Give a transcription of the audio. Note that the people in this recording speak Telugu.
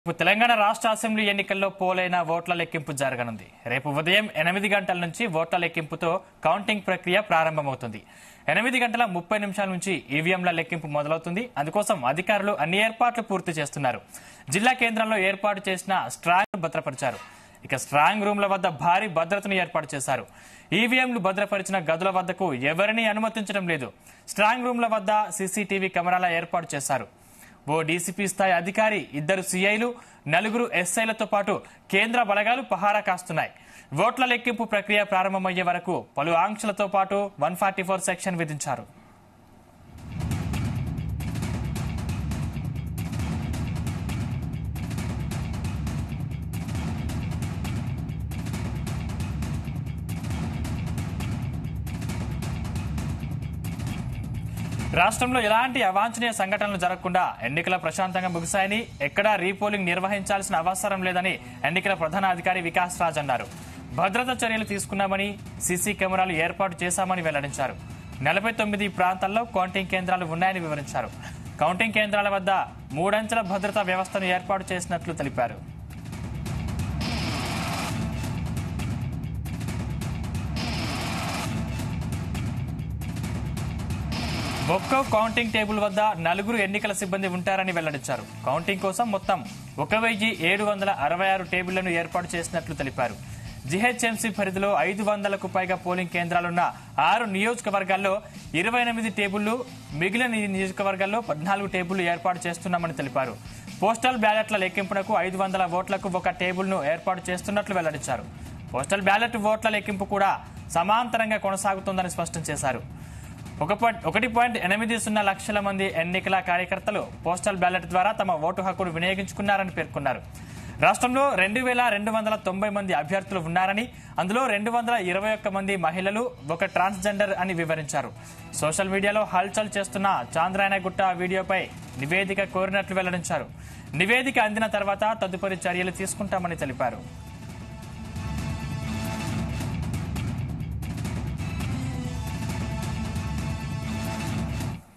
రేపు తెలంగాణ రాష్ట్ర అసెంబ్లీ ఎన్నికల్లో పోలైన ఓట్ల లెక్కింపు జరగనుంది రేపు ఉదయం ఎనిమిది గంటల నుంచి ఓట్ల లెక్కింపుతో కౌంటింగ్ ప్రక్రియ ప్రారంభమవుతుంది ఎనిమిది గంటల ముప్పై నిమిషాల నుంచి ఈవీఎంల లెక్కింపు మొదలవుతుంది అందుకోసం అధికారులు అన్ని ఏర్పాట్లు పూర్తి చేస్తున్నారు జిల్లా కేంద్రంలో ఏర్పాటు చేసిన స్ట్రాంగ్ భద్రపరిచారు ఇక స్ట్రాంగ్ రూమ్ల వద్ద భారీ భద్రతను ఏర్పాటు చేశారు ఈవీఎంలు భద్రపరిచిన గదుల వద్దకు ఎవరినీ అనుమతించడం లేదు స్ట్రాంగ్ రూమ్ల వద్ద సీసీటీవీ కెమెరాల ఏర్పాటు చేశారు ఓ డీసీపీ స్థాయి అధికారి ఇద్దరు సీఐలు నలుగురు ఎస్ఐలతో పాటు కేంద్ర బలగాలు పహారా కాస్తున్నాయి ఓట్ల లెక్కింపు ప్రక్రియ ప్రారంభమయ్యే వరకు పలు ఆంక్షలతో పాటు వన్ ఫార్టీ ఫోర్ సెక్షన్ విధించారు రాష్ట్రంలో ఎలాంటి అవాంఛనీయ సంఘటనలు జరగకుండా ఎన్నికల ప్రశాంతంగా ముగిశాయని ఎక్కడా రీపోలింగ్ నిర్వహించాల్సిన అవసరం లేదని ఎన్నికల ప్రధాన అధికారి వికాస్ రాజ్ అన్నారు భద్రతా చర్యలు తీసుకున్నామని సీసీ కెమెరాలు ఏర్పాటు చేశామని వెల్లడించారు నలభై తొమ్మిది ప్రాంతాల్లో కౌంటింగ్ కేంద్రాలు ఉన్నాయని వివరించారు కౌంటింగ్ కేంద్రాల వద్ద మూడంచెల భద్రతా వ్యవస్థను ఏర్పాటు చేసినట్లు తెలిపారు ఒక్కో కౌంటింగ్ టేబుల్ వద్ద నలుగురు ఎన్నికల సిబ్బంది ఉంటారని వెల్లడించారు కౌంటింగ్ కోసం మొత్తం ఒక వెయ్యి ఏడు వందల అరవై ఆరు టేబుళ్లను ఏర్పాటు చేసినట్లు తెలిపారు జీహెచ్ఎంసీ పరిధిలో ఐదు వందలకు పైగా పోలింగ్ కేంద్రాలున్న ఆరు నియోజకవర్గాల్లో ఇరవై ఎనిమిది టేబుళ్లు మిగిలిన నియోజకవర్గాల్లో పద్నాలుగు టేబుళ్లు ఏర్పాటు చేస్తున్నామని తెలిపారు పోస్టల్ బ్యాలెట్ల లెక్కింపునకు ఐదు వందల ఓట్లకు ఒక టేబుల్ను ఏర్పాటు చేస్తున్నట్లు వెల్లడించారు పోస్టల్ బ్యాలెట్ ఓట్ల లెక్కింపు కూడా సమాంతరంగా కొనసాగుతోందని స్పష్టం చేశారు ఒక పాయింట్ ఒకటి పాయింట్ ఎనిమిది సున్నా లక్షల మంది ఎన్నికల కార్యకర్తలు పోస్టల్ బ్యాలెట్ ద్వారా తమ ఓటు హక్కును వినియోగించుకున్నారని పేర్కొన్నారు రాష్ట్రంలో రెండు వేల రెండు వందల తొంభై మంది అభ్యర్థులు ఉన్నారని అందులో రెండు వందల ఇరవై ఒక్క మంది మహిళలు ఒక ట్రాన్స్జెండర్ అని వివరించారు సోషల్ మీడియాలో హల్చల్ చేస్తున్న చాంద్రాయనగుట్ట వీడియోపై నివేదిక కోరినట్లు వెల్లడించారు నివేదిక అందిన తర్వాత తదుపరి చర్యలు తీసుకుంటామని తెలిపారు